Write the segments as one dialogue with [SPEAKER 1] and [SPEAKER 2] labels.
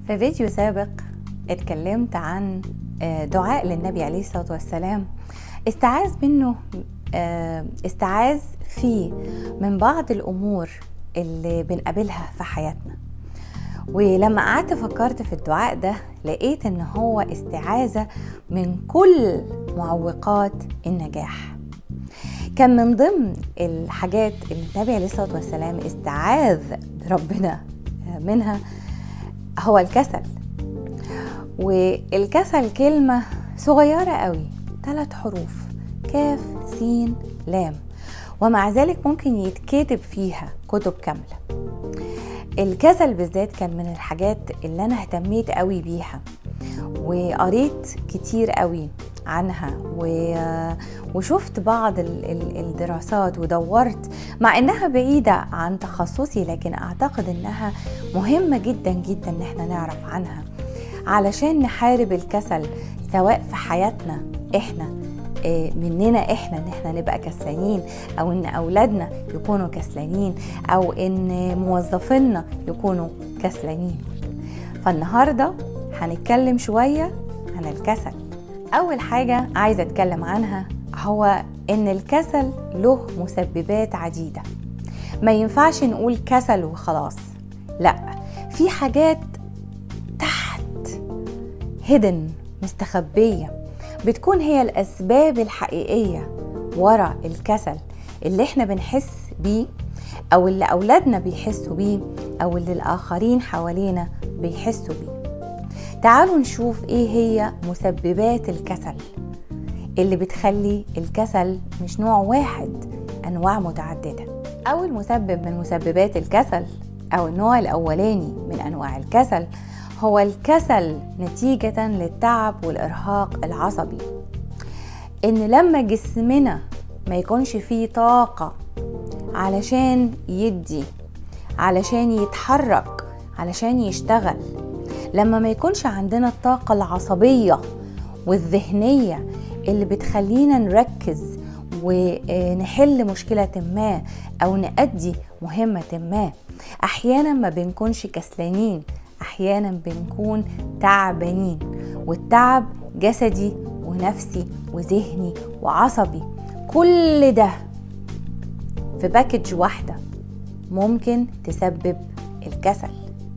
[SPEAKER 1] في فيديو سابق اتكلمت عن آه، دعاء للنبي عليه الصلاة والسلام استعاذ منه آه، استعاذ فيه من بعض الأمور اللي بنقابلها في حياتنا ولما قعدت فكرت في الدعاء ده لقيت ان هو استعاذة من كل معوقات النجاح كان من ضمن الحاجات اللي النبي عليه الصلاة والسلام استعاذ بربنا منها هو الكسل والكسل كلمة صغيرة قوي ثلاث حروف كاف سين لام ومع ذلك ممكن يتكتب فيها كتب كاملة الكسل بالذات كان من الحاجات اللي أنا اهتميت قوي بيها وقريت كتير قوي عنها و... وشفت بعض ال- ال- الدراسات ودورت مع انها بعيدة عن تخصصي لكن اعتقد انها مهمة جدا جدا ان احنا نعرف عنها علشان نحارب الكسل سواء في حياتنا احنا إيه، مننا احنا ان احنا نبقى كسلانين او ان اولادنا يكونوا كسلانين او ان موظفينا يكونوا كسلانين فالنهارده هنتكلم شويه عن الكسل اول حاجه عايزه اتكلم عنها هو ان الكسل له مسببات عديده ما ينفعش نقول كسل وخلاص لا في حاجات تحت هيدن مستخبيه بتكون هي الاسباب الحقيقيه ورا الكسل اللي احنا بنحس بيه او اللي اولادنا بيحسوا بيه او اللي الاخرين حوالينا بيحسوا بيه تعالوا نشوف ايه هي مسببات الكسل اللي بتخلي الكسل مش نوع واحد انواع متعدده اول مسبب من مسببات الكسل او النوع الاولاني من انواع الكسل هو الكسل نتيجه للتعب والارهاق العصبي ان لما جسمنا ما يكونش فيه طاقه علشان يدي علشان يتحرك علشان يشتغل لما ما يكونش عندنا الطاقة العصبية والذهنية اللي بتخلينا نركز ونحل مشكلة ما أو نأدي مهمة ما أحيانا ما بنكونش كسلانين أحيانا بنكون تعبانين والتعب جسدي ونفسي وذهني وعصبي كل ده في باكج واحدة ممكن تسبب الكسل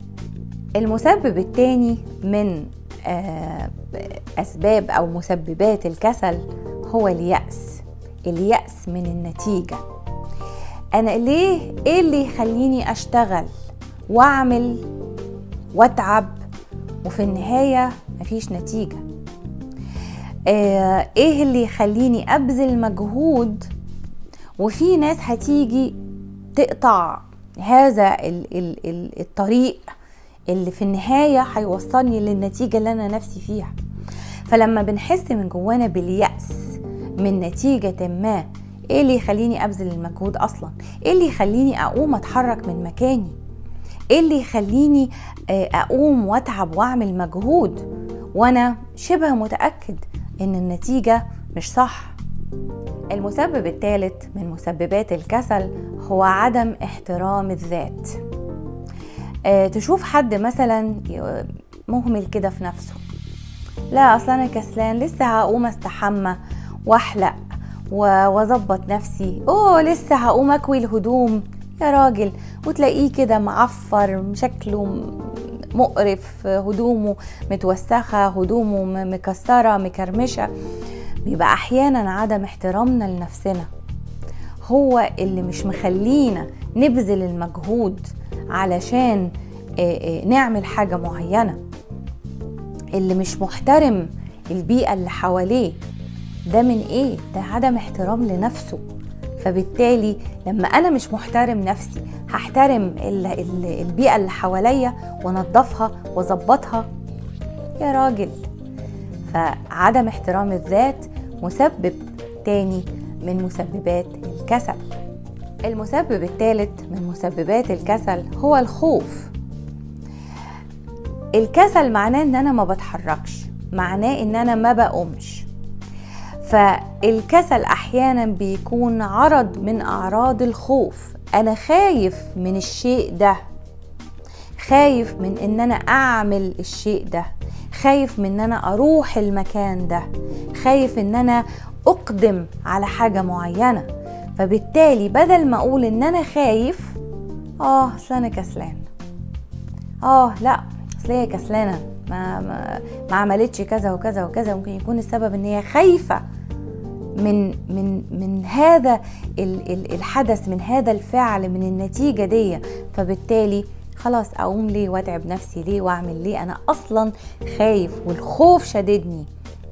[SPEAKER 1] المسبب الثاني من آه، أسباب أو مسببات الكسل هو اليأس اليأس من النتيجة أنا ليه إيه اللي يخليني أشتغل وأعمل وأتعب وفي النهاية مفيش نتيجة آه، إيه اللي يخليني أبذل مجهود وفي ناس هتيجي تقطع هذا ال- ال- ال- الطريق اللي في النهاية هيوصلني للنتيجة اللي أنا نفسي فيها فلما بنحس من جوانا باليأس من نتيجة ما ايه اللي يخليني ابذل المجهود اصلا ايه اللي يخليني اقوم اتحرك من مكاني ايه اللي يخليني آه، اقوم واتعب واعمل مجهود وانا شبه متاكد ان النتيجه مش صح المسبب الثالث من مسببات الكسل هو عدم احترام الذات آه، تشوف حد مثلا ي- مهمل كده في نفسه لا اصل انا كسلان لسه هقوم استحمى واحلق و- واظبط نفسي اوه لسه هقوم اكوي الهدوم يا راجل وتلاقيه كده معفر شكله م- مقرف هدومه متوسخه هدومه م- مكسره مكرمشه بيبقى احيانا عدم احترامنا لنفسنا هو اللي مش مخلينا نبذل المجهود علشان آه، آه، نعمل حاجة معينة اللي مش محترم البيئة اللي حواليه ده من ايه؟ ده عدم احترام لنفسه فبالتالي لما انا مش محترم نفسي هحترم ال- ال- البيئة اللي حواليا وانضفها واظبطها يا راجل فعدم احترام الذات مسبب تاني من مسببات الكسل المسبب الثالث من مسببات الكسل هو الخوف الكسل معناه ان انا ما بتحركش معناه ان انا ما بقومش فالكسل احيانا بيكون عرض من اعراض الخوف انا خايف من الشيء ده خايف من ان انا اعمل الشيء ده خايف من ان انا اروح المكان ده خايف ان انا اقدم على حاجه معينه فبالتالي بدل ما اقول ان انا خايف اه اصل انا كسلان اه لا اصل هي كسلانه ما, ما ما عملتش كذا وكذا وكذا ممكن يكون السبب ان هي خايفه من من من هذا الحدث من هذا الفعل من النتيجه دي فبالتالي خلاص اقوم ليه واتعب نفسي ليه واعمل ليه انا اصلا خايف والخوف شددني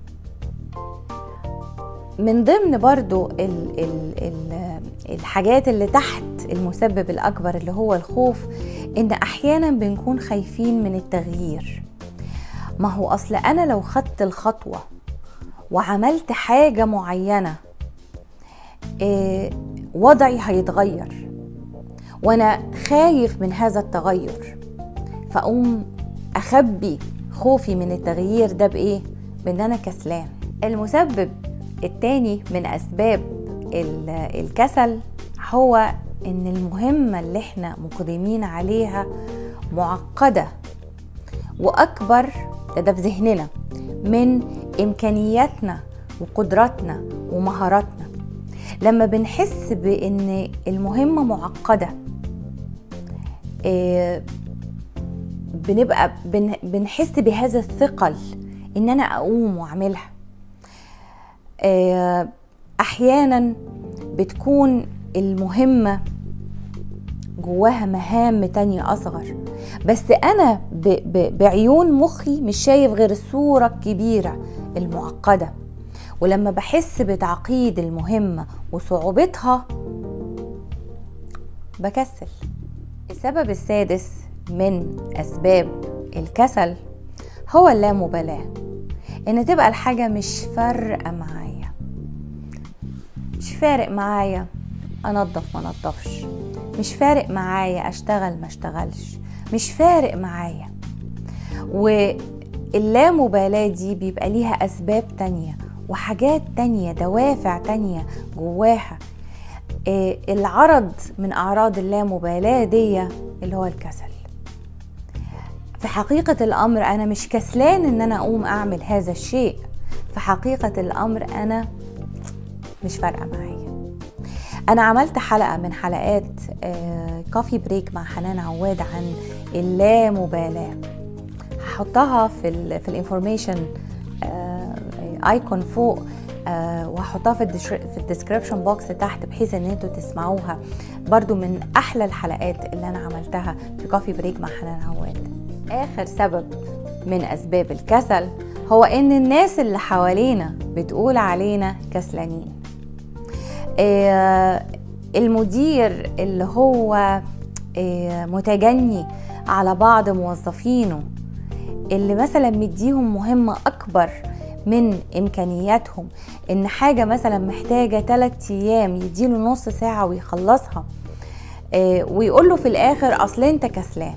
[SPEAKER 1] من ضمن برضو ال ال ال الحاجات اللي تحت المسبب الأكبر اللي هو الخوف إن أحيانا بنكون خايفين من التغيير ما هو أصل أنا لو خدت الخطوة وعملت حاجة معينة إيه وضعي هيتغير وأنا خايف من هذا التغير فأقوم أخبي خوفي من التغيير ده بإيه؟ بإن أنا كسلان المسبب التاني من أسباب الكسل هو إن المهمة اللي احنا مقدمين عليها معقدة وأكبر ده في ذهننا من إمكانياتنا وقدراتنا ومهاراتنا لما بنحس بإن المهمة معقدة آه، بنبقى بنحس بهذا الثقل إن أنا أقوم وأعملها آه، احيانا بتكون المهمه جواها مهام تانية أصغر بس أنا ب ب بعيون مخي مش شايف غير الصورة الكبيرة المعقدة ولما بحس بتعقيد المهمة وصعوبتها بكسل السبب السادس من أسباب الكسل هو اللامبالاة إن تبقى الحاجة مش فارقة معايا مش فارق معايا انضف ما انضفش مش فارق معايا اشتغل ما اشتغلش مش فارق معايا واللامبالاة دي بيبقى ليها اسباب تانية وحاجات تانية دوافع تانية جواها آه، العرض من اعراض اللامبالاة دي اللي هو الكسل في حقيقة الامر انا مش كسلان ان انا اقوم اعمل هذا الشيء في حقيقة الامر انا مش فارقه معايا انا عملت حلقه من حلقات كوفي آه، بريك مع حنان عواد عن اللامبالاه هحطها في ال في الانفورميشن ايكون فوق آه وهحطها في في الديسكربشن بوكس تحت بحيث ان انتوا تسمعوها برضو من احلى الحلقات اللي انا عملتها في كوفي بريك مع حنان عواد اخر سبب من اسباب الكسل هو ان الناس اللي حوالينا بتقول علينا كسلانين آه، المدير اللي هو آه، متجني على بعض موظفينه اللي مثلا مديهم مهمة أكبر من إمكانياتهم إن حاجة مثلا محتاجة 3 أيام يديله نص ساعة ويخلصها آه، ويقول له في الآخر أصل أنت كسلان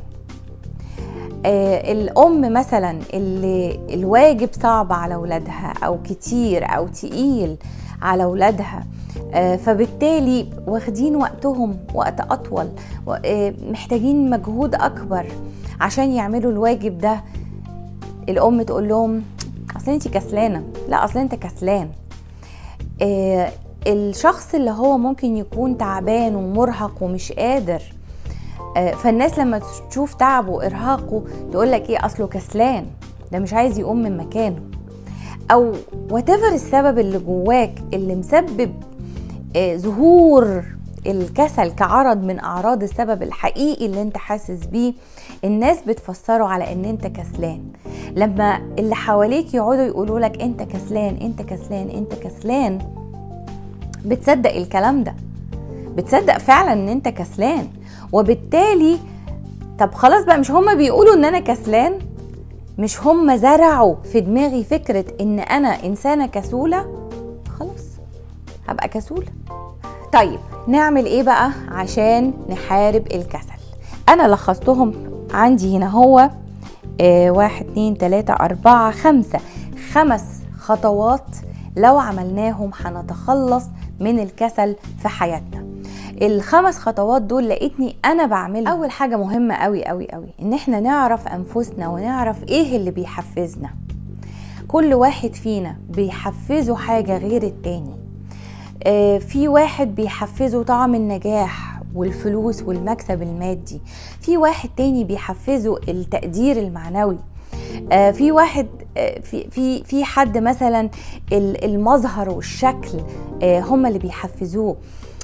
[SPEAKER 1] الأم مثلا اللي الواجب صعب على ولادها أو كتير أو تقيل على ولادها آه، فبالتالي واخدين وقتهم وقت اطول آه، محتاجين مجهود اكبر عشان يعملوا الواجب ده الام تقول لهم اصل انت كسلانه لا اصل انت كسلان آه، الشخص اللي هو ممكن يكون تعبان ومرهق ومش قادر فالناس لما تشوف تعبه وارهاقه تقول لك ايه اصله كسلان ده مش عايز يقوم من مكانه او وتفر السبب اللي جواك اللي مسبب آه، ظهور الكسل كعرض من اعراض السبب الحقيقي اللي انت حاسس بيه الناس بتفسره على ان انت كسلان لما اللي حواليك يقعدوا يقولوا لك انت كسلان انت كسلان انت كسلان بتصدق الكلام ده بتصدق فعلا ان انت كسلان وبالتالي طب خلاص بقى مش هما بيقولوا ان انا كسلان مش هما زرعوا في دماغي فكرة ان انا انسانة كسولة هبقى كسولة طيب نعمل ايه بقى عشان نحارب الكسل انا لخصتهم عندي هنا هو آه واحد اتنين تلاتة اربعة خمسة خمس خطوات لو عملناهم هنتخلص من الكسل في حياتنا الخمس خطوات دول لقيتني انا بعملها اول حاجه مهمه قوي قوي قوي ان احنا نعرف انفسنا ونعرف ايه اللي بيحفزنا كل واحد فينا بيحفزه حاجه غير التاني آه، في واحد بيحفزه طعم النجاح والفلوس والمكسب المادي في واحد تاني بيحفزه التقدير المعنوي آه، في واحد آه، في في في حد مثلا المظهر والشكل هم اللي بيحفزوه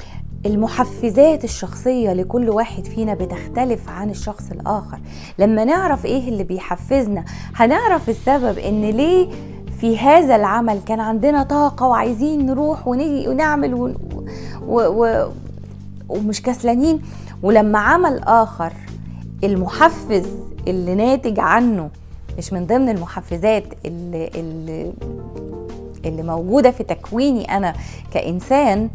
[SPEAKER 1] المحفزات الشخصية لكل واحد فينا بتختلف عن الشخص الآخر لما نعرف إيه اللي بيحفزنا هنعرف السبب إن ليه في هذا العمل كان عندنا طاقة وعايزين نروح ونيجي ونعمل و... و... و... ومش كسلانين ولما عمل آخر المحفز اللي ناتج عنه مش من ضمن المحفزات اللي, اللي, اللي موجودة في تكويني أنا كإنسان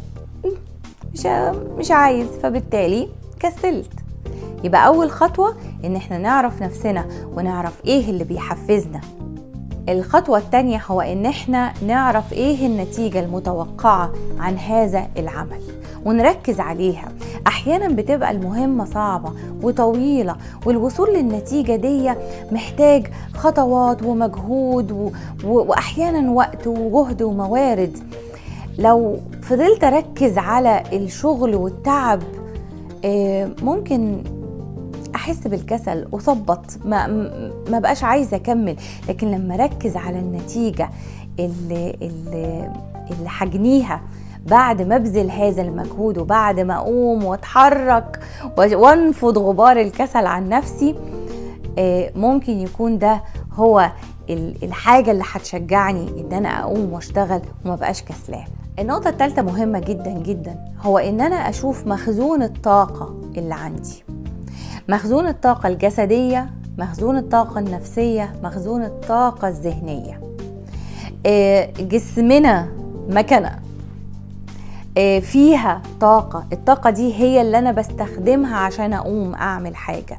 [SPEAKER 1] مش مش عايز فبالتالي كسلت يبقى أول خطوة إن إحنا نعرف نفسنا ونعرف إيه اللي بيحفزنا الخطوة التانية هو إن إحنا نعرف إيه النتيجة المتوقعة عن هذا العمل ونركز عليها احيانا بتبقى المهمه صعبه وطويله والوصول للنتيجه دي محتاج خطوات ومجهود و... و... واحيانا وقت وجهد وموارد لو فضلت اركز على الشغل والتعب آه، ممكن احس بالكسل اثبط ما ما بقاش عايزه اكمل لكن لما اركز على النتيجه اللي اللي اللي حجنيها بعد ما ابذل هذا المجهود وبعد ما اقوم واتحرك وانفض غبار الكسل عن نفسي آه، ممكن يكون ده هو الحاجه اللي هتشجعني ان انا اقوم واشتغل وما بقاش كسلان النقطة الثالثة مهمة جدا جدا هو إن أنا أشوف مخزون الطاقة اللي عندي مخزون الطاقة الجسدية مخزون الطاقة النفسية مخزون الطاقة الذهنية آه، جسمنا مكنة آه، فيها طاقة الطاقة دي هي اللي أنا بستخدمها عشان أقوم أعمل حاجة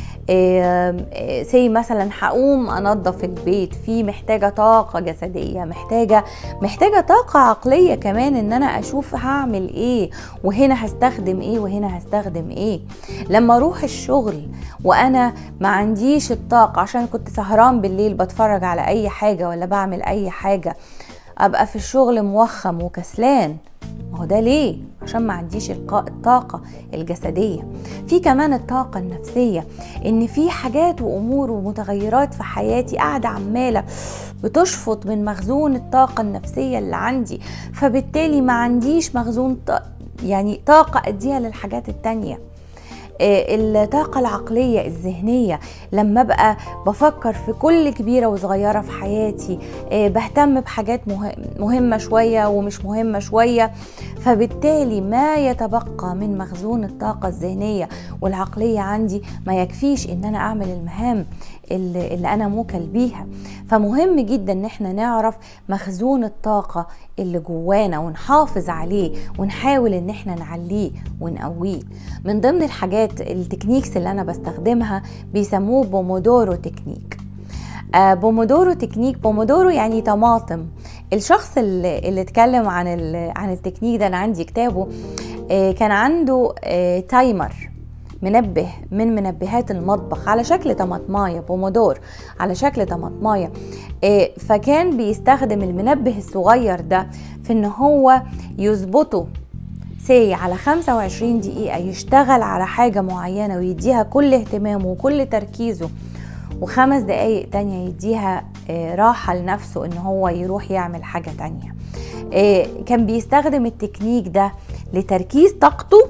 [SPEAKER 1] سي مثلا هقوم انظف البيت في محتاجه طاقه جسديه محتاجه محتاجه طاقه عقليه كمان ان انا اشوف هعمل ايه وهنا هستخدم ايه وهنا هستخدم ايه لما اروح الشغل وانا ما عنديش الطاقه عشان كنت سهران بالليل بتفرج على اي حاجه ولا بعمل اي حاجه ابقى في الشغل موخم وكسلان ما هو ده ليه عشان ما عنديش الطاقه الجسديه في كمان الطاقه النفسيه ان في حاجات وامور ومتغيرات في حياتي قاعده عماله بتشفط من مخزون الطاقه النفسيه اللي عندي فبالتالي ما عنديش مخزون يعني طاقه اديها للحاجات التانيه آه، الطاقة العقلية الذهنية لما أبقى بفكر في كل كبيرة وصغيرة في حياتي آه، بهتم بحاجات مهمة شوية ومش مهمة شوية فبالتالي ما يتبقى من مخزون الطاقة الذهنية والعقلية عندي ما يكفيش ان انا اعمل المهام اللي, اللي انا موكل بيها فمهم جدا ان احنا نعرف مخزون الطاقة اللي جوانا ونحافظ عليه ونحاول ان احنا نعليه ونقويه من ضمن الحاجات التكنيكس اللي انا بستخدمها بيسموه بومودورو تكنيك آه بومودورو تكنيك بومودورو يعني طماطم الشخص اللي, اللي اتكلم عن عن التكنيك ده انا عندي كتابه آه كان عنده آه تايمر منبه من منبهات المطبخ على شكل طماطمايه بومودور على شكل طماطمايه آه، فكان بيستخدم المنبه الصغير ده في ان هو يظبطه سي على 25 دقيقة يشتغل على حاجة معينة ويديها كل اهتمامه وكل تركيزه وخمس دقايق تانية يديها آه، راحة لنفسه ان هو يروح يعمل حاجة تانية آه، كان بيستخدم التكنيك ده لتركيز طاقته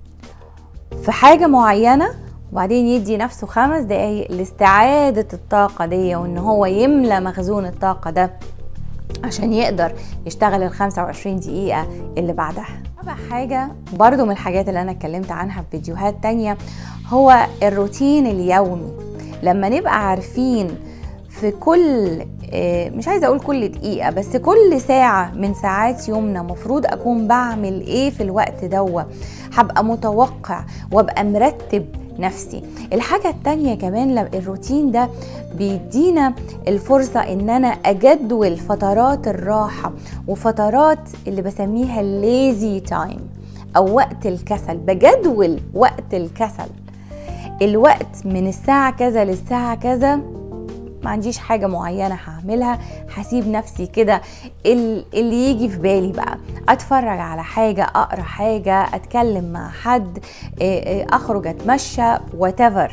[SPEAKER 1] في حاجة معينة وبعدين يدي نفسه خمس دقايق لاستعادة الطاقة دي وان هو يملى مخزون الطاقة ده عشان يقدر يشتغل ال 25 دقيقة اللي بعدها رابع حاجة برضو من الحاجات اللي أنا اتكلمت عنها في فيديوهات تانية هو الروتين اليومي لما نبقى عارفين في كل آه، مش عايزه اقول كل دقيقه بس كل ساعه من ساعات يومنا مفروض اكون بعمل ايه في الوقت دوا هبقى متوقع وابقى مرتب نفسي الحاجة التانية كمان الروتين ده بيدينا الفرصة ان انا اجدول فترات الراحة وفترات اللي بسميها الليزي تايم او وقت الكسل بجدول وقت الكسل الوقت من الساعة كذا للساعة كذا ما عنديش حاجة معينة هعملها هسيب نفسي كده اللي يجي في بالي بقى اتفرج على حاجة اقرا حاجة اتكلم مع حد اخرج اتمشى whatever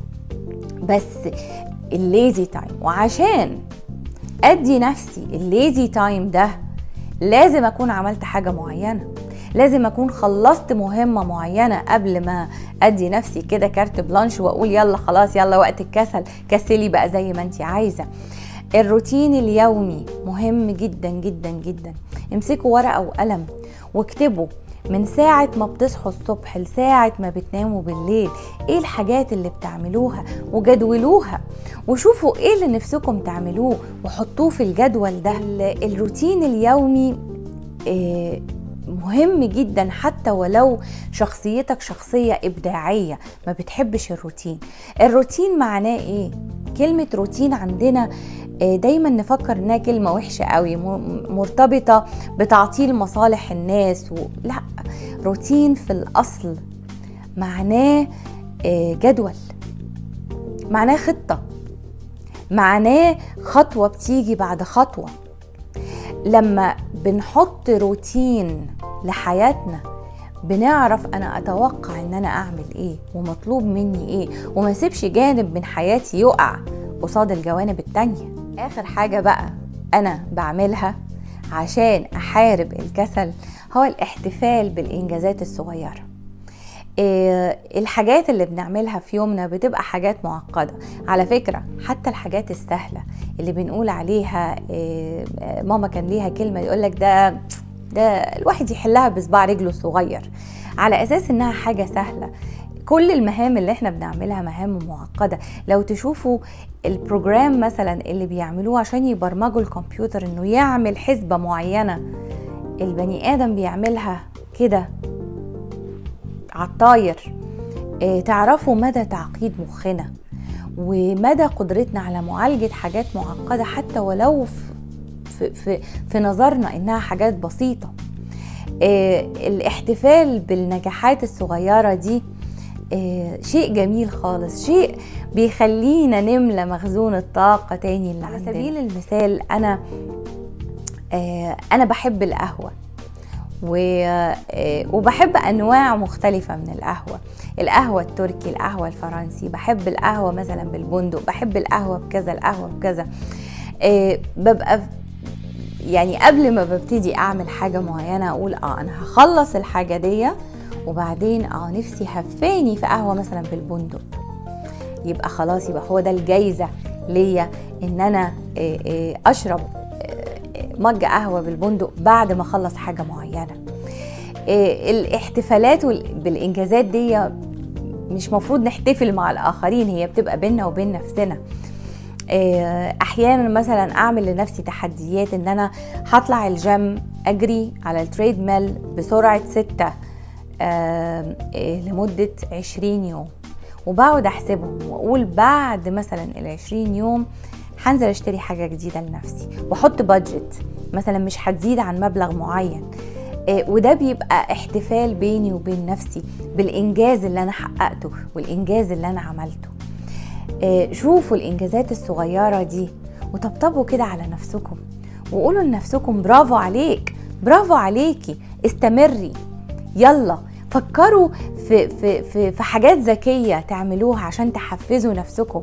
[SPEAKER 1] بس الليزي تايم وعشان ادي نفسي الليزي تايم ده لازم اكون عملت حاجة معينة لازم اكون خلصت مهمه معينه قبل ما ادي نفسي كده كارت بلانش واقول يلا خلاص يلا وقت الكسل كسلي بقى زي ما انت عايزه الروتين اليومي مهم جدا جدا جدا امسكوا ورقه وقلم واكتبوا من ساعة ما بتصحوا الصبح لساعة ما بتناموا بالليل ايه الحاجات اللي بتعملوها وجدولوها وشوفوا ايه اللي نفسكم تعملوه وحطوه في الجدول ده الروتين اليومي إيه مهم جدا حتى ولو شخصيتك شخصية إبداعية ما بتحبش الروتين الروتين معناه إيه؟ كلمة روتين عندنا دايما نفكر انها كلمه وحشه قوي مرتبطه بتعطيل مصالح الناس و... لا روتين في الاصل معناه جدول معناه خطه معناه خطوه بتيجي بعد خطوه لما بنحط روتين لحياتنا بنعرف انا اتوقع ان انا اعمل ايه ومطلوب مني ايه وما سيبش جانب من حياتي يقع قصاد الجوانب التانية اخر حاجة بقى انا بعملها عشان احارب الكسل هو الاحتفال بالانجازات الصغيره إيه الحاجات اللي بنعملها في يومنا بتبقى حاجات معقدة على فكرة حتى الحاجات السهلة اللي بنقول عليها إيه ماما كان ليها كلمة يقولك ده ده الواحد يحلها بصباع رجله الصغير على أساس إنها حاجة سهلة كل المهام اللي احنا بنعملها مهام معقدة لو تشوفوا البروجرام مثلا اللي بيعملوه عشان يبرمجوا الكمبيوتر انه يعمل حسبة معينة البني آدم بيعملها كده عالطاير اه تعرفوا مدى تعقيد مخنا ومدى قدرتنا على معالجة حاجات معقدة حتى ولو في, في, في نظرنا إنها حاجات بسيطة اه الاحتفال بالنجاحات الصغيرة دي اه شيء جميل خالص شيء بيخلينا نملى مخزون الطاقة تاني اللي على سبيل المثال أنا أنا بحب القهوة وبحب انواع مختلفه من القهوه القهوه التركي القهوه الفرنسي بحب القهوه مثلا بالبندق بحب القهوه بكذا القهوه بكذا ببقى يعني قبل ما ببتدي اعمل حاجه معينه اقول اه انا هخلص الحاجه دي وبعدين اه نفسي هفاني في قهوه مثلا بالبندق يبقى خلاص يبقى هو ده الجايزه ليا ان انا اشرب مج قهوه بالبندق بعد ما اخلص حاجه معينه إيه الاحتفالات بالانجازات دي مش مفروض نحتفل مع الاخرين هي بتبقى بينا وبين نفسنا إيه احيانا مثلا اعمل لنفسي تحديات ان انا هطلع الجيم اجري على التريد ميل بسرعه ستة إيه لمده عشرين يوم وبقعد احسبهم واقول بعد مثلا العشرين يوم هنزل اشتري حاجة جديدة لنفسي واحط بادجت مثلا مش هتزيد عن مبلغ معين إيه وده بيبقى احتفال بيني وبين نفسي بالانجاز اللي انا حققته والانجاز اللي انا عملته إيه شوفوا الانجازات الصغيرة دي وطبطبوا كده على نفسكم وقولوا لنفسكم برافو عليك برافو عليكي استمري يلا فكروا في في في, في حاجات ذكيه تعملوها عشان تحفزوا نفسكم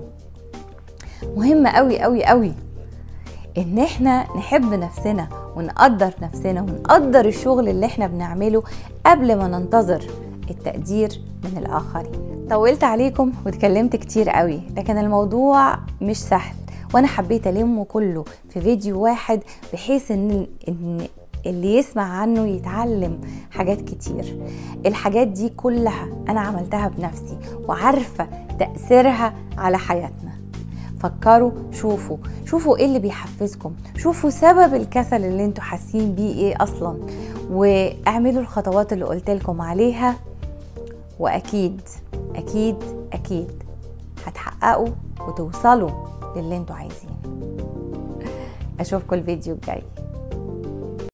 [SPEAKER 1] مهم قوي قوي قوي ان احنا نحب نفسنا ونقدر نفسنا ونقدر الشغل اللي احنا بنعمله قبل ما ننتظر التقدير من الاخرين طولت عليكم واتكلمت كتير قوي لكن الموضوع مش سهل وانا حبيت المه كله في فيديو واحد بحيث ان ان اللي يسمع عنه يتعلم حاجات كتير الحاجات دي كلها انا عملتها بنفسي وعارفه تاثيرها على حياتنا فكروا شوفوا شوفوا ايه اللي بيحفزكم شوفوا سبب الكسل اللي انتوا حاسين بيه ايه اصلا واعملوا الخطوات اللي قلت لكم عليها واكيد اكيد اكيد هتحققوا وتوصلوا للي انتوا عايزينه اشوفكم الفيديو الجاي